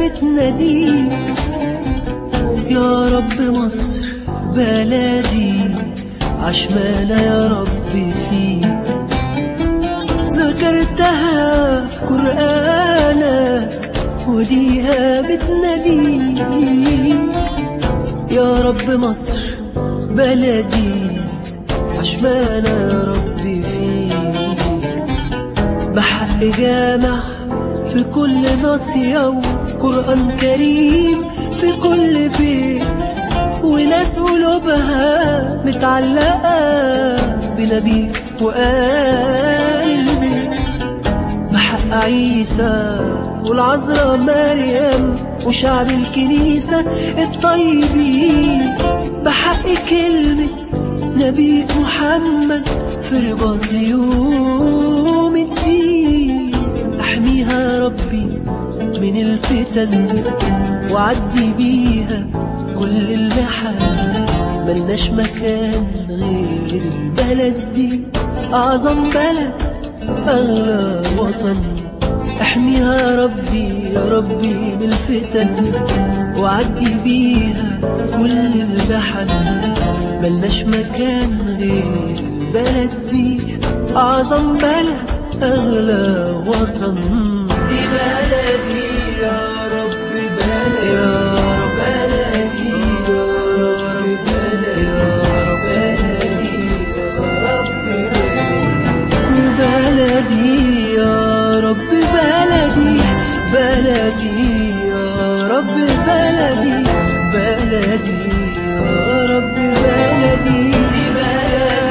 بتناديك يا رب مصر بلدي عشمانة يا رب فيك ذكرتها في قرآنك وديها بتناديك يا رب مصر بلدي عشمانة يا رب فيك بحق جامع في كل ناصية وقرآن كريم في كل بيت وناس قلوبها متعلقة بنبيك وآل البيت بحق عيسى والعذراء مريم وشعب الكنيسة الطيبين بحق كلمة نبي محمد في رباط يوم الدين احميها ربي من الفتن وعدي بيها كل المحن ملناش مكان غير البلد دي أعظم بلد أغلى وطن احميها ربي يا ربي من الفتن وعدي بيها كل المحن ملناش مكان غير البلد دي أعظم بلد أغلى وطن دي بلدي يا رب بلدي يا رب بلدي يا رب بلدي يا رب بلدي يا رب بلدي بلدي يا رب بلدي بلدي يا رب بلدي دي بلدي